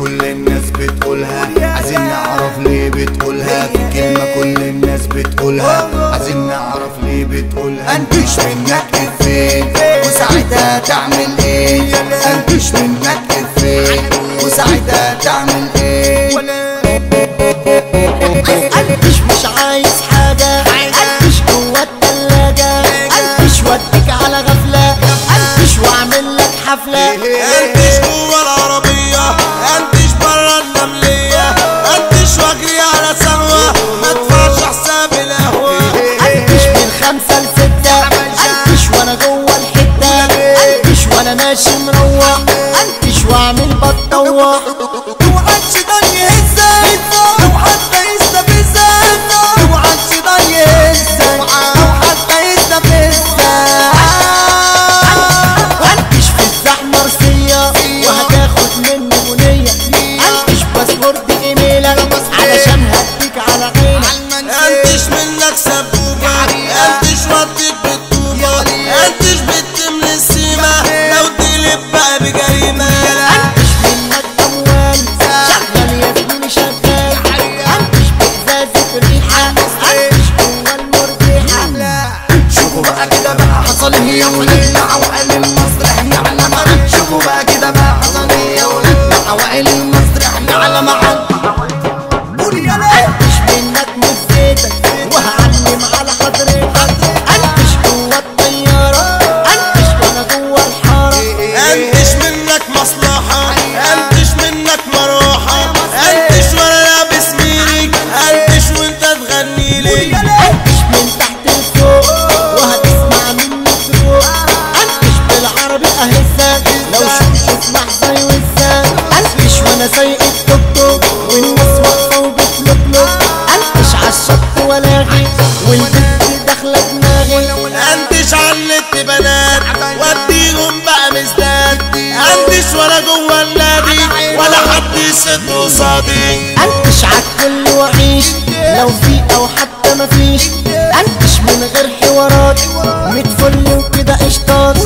كل الناس بتقولها عايزين نعرف ليه بتقولها في كلمة كل الناس بتقولها عايزين نعرف ليه بتقولها انتش منك فين وساعتها تعمل ايه انتش منك فين وساعتها تعمل ايه قلبش مش عايز حاجة قلبش جوا التلاجة قلبش وديك على غفلة قلبش واعمل لك حفلة انتش جوا العربية انتش برا النملية انتش واجري على ثروة ما ادفعش حساب القهوة قلبش من خمسة لستة قلبش وانا جوا الحتة قلبش وانا ماشي مروح قلبش واعمل بتطوح اوعى الشيطان يهزك او حتى يستفزك اوعى الشيطان يهزك او حتى يستفزك قلبش في الزحمة رسية وهتاخد مني بنية قلبش باسورد ايميلك علشان هديك على عينك انتش منك سبوبة انتش وديك بالطوبة انتش بتملي السيمة لو تقلب بقى بجريمة انتش منك اموال شغال يا ابني شغال انتش بإزازة الريحة انتش جوا المرجحة شوفوا بقى كده بقى حصل ايه يا ولاد عوائل المسرح احنا على معاد شوفوا بقى كده بقى حصل ايه يا ولاد عوائل المسرح احنا على معاد قول يا ليه انتش منك مزيتك وهعلم على حضرتك انتش جوا الطيارة انتش وانا جوا الحارة انتش منك مصلحة انتش منك مروحة انتش وانا لابس ميري انتش وانت تغني لي انتش من تحت لفوق وهتسمع مني فوق انتش بالعربي اهزك لو شوف لحظة يوزك انتش وانا سايق التوك توك والناس واقفة وبتلوك انتش عالشط ولاغي والبنت داخلة دماغي انتش علت بنات وديهم بقى مزداد انتش ولا جوه النادي ولا حد يسد قصادي انتش عالكل وعيش لو في او حتى مفيش انتش من غير حوارات متفل وكده قشطات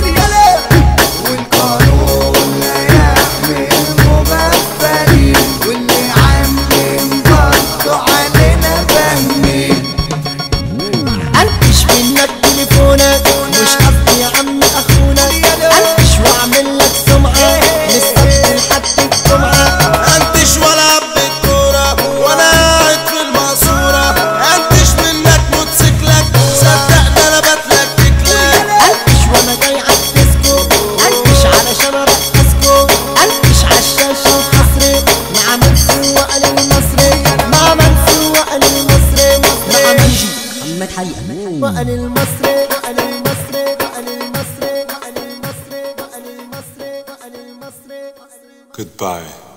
والقانون لا يحمي المغفلين واللي عاملين برضه علينا فاهمين انتش منك تليفونك مش قصدي يا عم اخونا انتش واعمل لك سمعة للصبح لحد الجمعة انتش ولا عب الكورة ولا قاعد في المقصورة انتش منك موتوسيكلك صدقني انا بتلك تكلك انتش وانا جاي عالديسكو انتش علشان ارقصكو انتش عالشاشة وحصري مع منسوق المصري مع منسوق المصري مع منجي محمد حقيقة وقال المصري وقال المصري وقال المصري وقال المصري وقال المصري وقال المصري Goodbye.